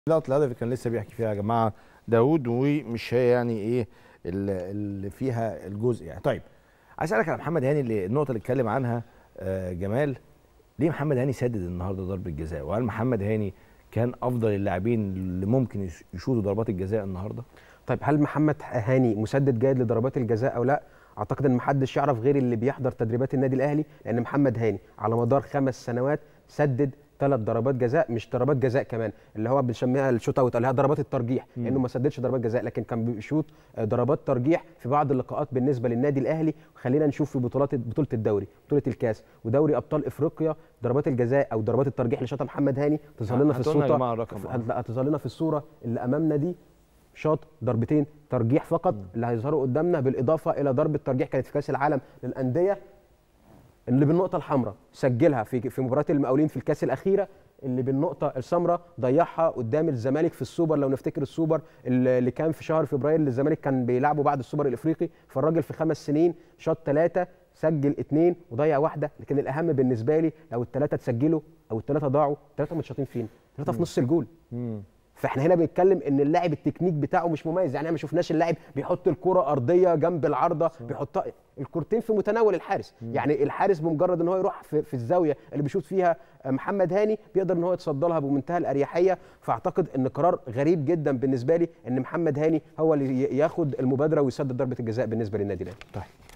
لقطه الهدف اللي كان لسه بيحكي فيها يا جماعه داوود ومش هي يعني ايه اللي اللي فيها الجزء يعني طيب عايز اسالك على محمد هاني اللي النقطه اللي اتكلم عنها آه، جمال ليه محمد هاني سدد النهارده ضربه جزاء وهل محمد هاني كان افضل اللاعبين اللي ممكن يش- يشوطوا ضربات الجزاء النهارده طيب هل محمد هاني مسدد جيد لضربات الجزاء او لا اعتقد ان محدش يعرف غير اللي بيحضر تدريبات النادي الاهلي لان محمد هاني على مدار خمس سنوات سدد ثلاث ضربات جزاء مش ضربات جزاء كمان اللي هو بنسميها الشوت اوت اللي هي ضربات الترجيح مم. لانه ما سددش ضربات جزاء لكن كان بيشوط آه، ضربات ترجيح في بعض اللقاءات بالنسبه للنادي الاهلي خلينا نشوف في بطولات بطوله الدوري بطوله الكاس ودوري ابطال افريقيا ضربات الجزاء او ضربات الترجيح اللي شاطها محمد هاني تظهر لنا في هاتوا لنا يا الصوره جماعة الرقم. في- هتظهر لنا في الصوره اللي امامنا دي شاط ضربتين ترجيح فقط اللي هيظهروا قدامنا بالاضافه الى ضربه ترجيح كانت في كاس العالم للانديه اللي بالنقطه الحمراء سجلها في في مباراه المقاولين في الكاس الاخيره اللي بالنقطه السمراء ضيعها قدام الزمالك في السوبر لو نفتكر السوبر اللي اللي كان في شهر فبراير اللي الزمالك كان بيلعبه بعد السوبر الافريقي فالراجل في خمس سنين شاط ثلاثه سجل اثنين وضيع واحده لكن الاهم بالنسبه لي لو الثلاثه اتسجلوا او الثلاثه ضاعوا الثلاثه متشاطين فين؟ ثلاثه في نص الجول فاحنا هنا بنتكلم ان اللاعب التكنيك بتاعه مش مميز يعني احنا ما شفناش اللاعب بيحط الكره ارضيه جنب العارضه بيحطها الكورتين في متناول الحارس يعني الحارس بمجرد ان هو يروح في, في الزاويه اللي بيشوط فيها محمد هاني بيقدر ان هو يتصدى لها بمنتهى الاريحيه فاعتقد ان قرار غريب جدا بالنسبه لي ان محمد هاني هو اللي ي- ياخد المبادره ويسدد ضربه الجزاء بالنسبه للنادي الاهلي طيب